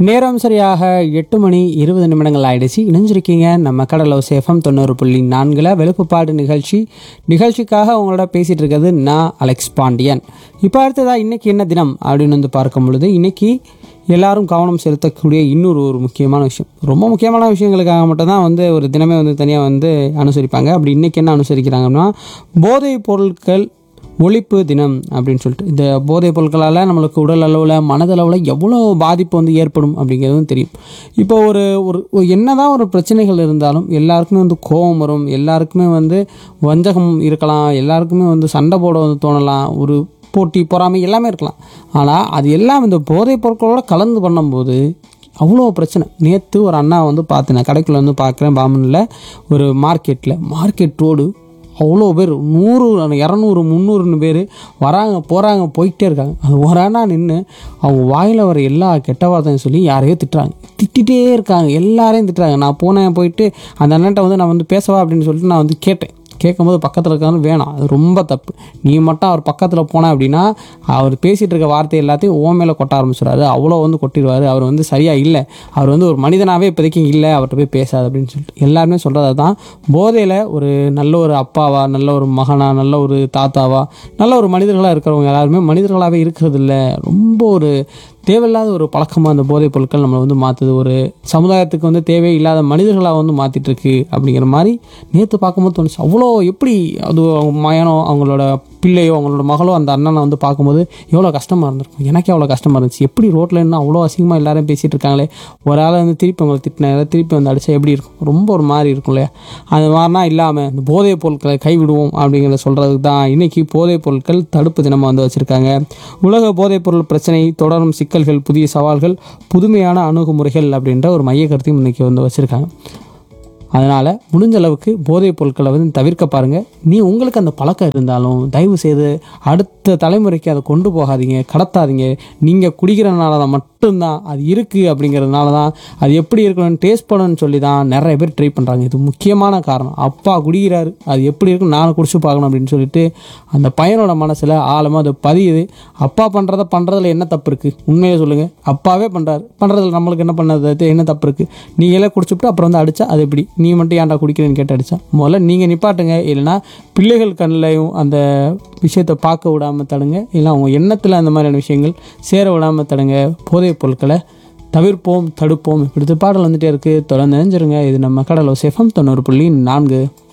நேரம் சரியாக எட்டு மணி இருபது நிமிடங்கள் ஆயிடுச்சு இணைஞ்சிருக்கீங்க நம்ம கடலோ சேஃபம் தொண்ணூறு புள்ளி நான்கில் வெளுப்புப்பாடு நிகழ்ச்சி நிகழ்ச்சிக்காக உங்களோட பேசிகிட்டு இருக்கிறது நான் அலெக்ஸ் பாண்டியன் இப்போ அடுத்ததாக இன்றைக்கி என்ன தினம் அப்படின்னு வந்து பார்க்கும் பொழுது இன்றைக்கி எல்லாரும் கவனம் செலுத்தக்கூடிய இன்னொரு ஒரு முக்கியமான விஷயம் ரொம்ப முக்கியமான விஷயங்களுக்காக மட்டும்தான் வந்து ஒரு தினமே வந்து தனியாக வந்து அனுசரிப்பாங்க அப்படி இன்றைக்கி என்ன அனுசரிக்கிறாங்கன்னா போதைப் பொருட்கள் ஒழிப்பு தினம் அப்படின்னு சொல்லிட்டு இந்த போதைப் பொருட்களால் நம்மளுக்கு உடல் அளவில் மனதளவில் எவ்வளோ பாதிப்பு வந்து ஏற்படும் அப்படிங்கிறதும் தெரியும் இப்போ ஒரு ஒரு ஒரு என்னதான் ஒரு பிரச்சனைகள் இருந்தாலும் எல்லாருக்குமே வந்து கோபம் வரும் எல்லாருக்குமே வந்து வஞ்சகம் இருக்கலாம் எல்லாருக்குமே வந்து சண்டை போட வந்து தோணலாம் ஒரு போட்டி பொறாமை எல்லாமே இருக்கலாம் ஆனால் அது எல்லாம் இந்த போதைப் பொருட்களோட கலந்து பண்ணும்போது அவ்வளோ பிரச்சனை நேற்று ஒரு அண்ணா வந்து பார்த்தேன் நான் கடைக்குள்ள வந்து பார்க்குறேன் பாமனில் ஒரு மார்க்கெட்டில் மார்க்கெட் ரோடு அவ்வளோ பேர் நூறு இரநூறு முந்நூறுன்னு பேர் வராங்க போகிறாங்க போயிட்டே இருக்காங்க அது ஒரு அண்ணா நின்று அவங்க வாயில் வர எல்லா கெட்ட வார்த்தையும் சொல்லி யாரையோ திட்டுறாங்க திட்டிகிட்டே இருக்காங்க எல்லாரையும் திட்டுறாங்க நான் போனேன் போயிட்டு அந்த அண்ணன்ட்ட வந்து நான் வந்து பேசவா அப்படின்னு சொல்லிட்டு நான் வந்து கேட்டேன் கேட்கும்போது பக்கத்தில் இருக்கான்னு வேணாம் அது ரொம்ப தப்பு நீ மட்டும் அவர் பக்கத்தில் போன அப்படின்னா அவர் பேசிகிட்டு இருக்க வார்த்தை எல்லாத்தையும் ஓ மேலே கொட்ட ஆரம்பிச்சிடுவாரு அவ்வளோ வந்து கொட்டிடுவார் அவர் வந்து சரியாக இல்லை அவர் வந்து ஒரு மனிதனாகவே இப்போதைக்கு இல்லை அவர்கிட்ட போய் பேசாது அப்படின்னு சொல்லிட்டு எல்லாருமே சொல்கிறது தான் போதையில் ஒரு நல்ல ஒரு அப்பாவா நல்ல ஒரு மகனா நல்ல ஒரு தாத்தாவா நல்ல ஒரு மனிதர்களாக இருக்கிறவங்க எல்லாருமே மனிதர்களாகவே இருக்கிறது இல்லை ரொம்ப ஒரு தேவையில்லாத ஒரு பழக்கமாக அந்த போதைப் பொருட்கள் நம்மளை வந்து மாற்றுது ஒரு சமுதாயத்துக்கு வந்து தேவையில்லாத மனிதர்களாக வந்து மாற்றிட்டு இருக்கு அப்படிங்கிற மாதிரி நேற்று பார்க்கும்போது தோணுச்சு அவ்வளோ எப்படி அது அவங்க மயனோ அவங்களோட பிள்ளையோ அவங்களோட மகளோ அந்த அண்ணனை வந்து பார்க்கும்போது எவ்வளோ கஷ்டமாக இருந்திருக்கும் எனக்கே அவ்வளோ கஷ்டமாக இருந்துச்சு எப்படி ரோட்டில் என்ன அவ்வளோ அசிங்கமாக எல்லாரும் பேசிகிட்டு இருக்காங்களே ஒரு ஆளை வந்து திருப்பி அவங்களை திட்டின திருப்பி வந்து அடித்தா எப்படி இருக்கும் ரொம்ப ஒரு மாதிரி இருக்கும் இல்லையா அது மாதிரினா இல்லாமல் இந்த போதைப் பொருட்களை கைவிடுவோம் அப்படிங்கிறத சொல்கிறதுக்கு தான் இன்றைக்கி போதைப் பொருட்கள் தடுப்பு தினமாக வந்து வச்சுருக்காங்க உலக போதைப் பொருள் பிரச்சனை தொடரும் சிக்கல்கள் புதிய சவால்கள் புதுமையான அணுகுமுறைகள் அப்படின்ற ஒரு மைய கருத்தையும் இன்றைக்கி வந்து வச்சுருக்காங்க அதனால் முடிஞ்ச அளவுக்கு போதைப் பொருட்களை வந்து தவிர்க்க பாருங்கள் நீ உங்களுக்கு அந்த பழக்கம் இருந்தாலும் தயவு செய்து அடுத்த தலைமுறைக்கு அதை கொண்டு போகாதீங்க கடத்தாதீங்க நீங்கள் குடிக்கிறனால தான் மட்டும்தான் அது இருக்குது அப்படிங்கிறதுனால தான் அது எப்படி இருக்கணும்னு டேஸ்ட் பண்ணணும்னு சொல்லி தான் நிறைய பேர் ட்ரை பண்ணுறாங்க இது முக்கியமான காரணம் அப்பா குடிக்கிறாரு அது எப்படி இருக்குன்னு நானும் குடிச்சு பார்க்கணும் அப்படின்னு சொல்லிட்டு அந்த பையனோட மனசில் ஆழமாக அது பதியுது அப்பா பண்ணுறத பண்ணுறதுல என்ன தப்பு இருக்குது உண்மையை சொல்லுங்கள் அப்பாவே பண்ணுறாரு பண்ணுறதுல நம்மளுக்கு என்ன பண்ணது என்ன தப்பு இருக்குது நீங்களே குடிச்சுட்டு அப்புறம் வந்து அடித்தா அது எப்படி நீ மட்டும் ஏன்டா குடிக்கிறேன்னு கேட்டு அடித்தா முதல்ல நீங்கள் நிப்பாட்டுங்க இல்லைன்னா பிள்ளைகள் கண்ணிலையும் அந்த விஷயத்தை பார்க்க விடாமல் தடுங்க இல்லை அவங்க எண்ணத்தில் அந்த மாதிரியான விஷயங்கள் சேர விடாமல் தடுங்க போதைப் பொருட்களை தவிர்ப்போம் தடுப்போம் இப்படி பாடல் வந்துட்டே இருக்குது தொடர்ந்து நினைஞ்சிருங்க இது நம்ம கடலோ சேஃபம் தொண்ணூறு புள்ளி நான்கு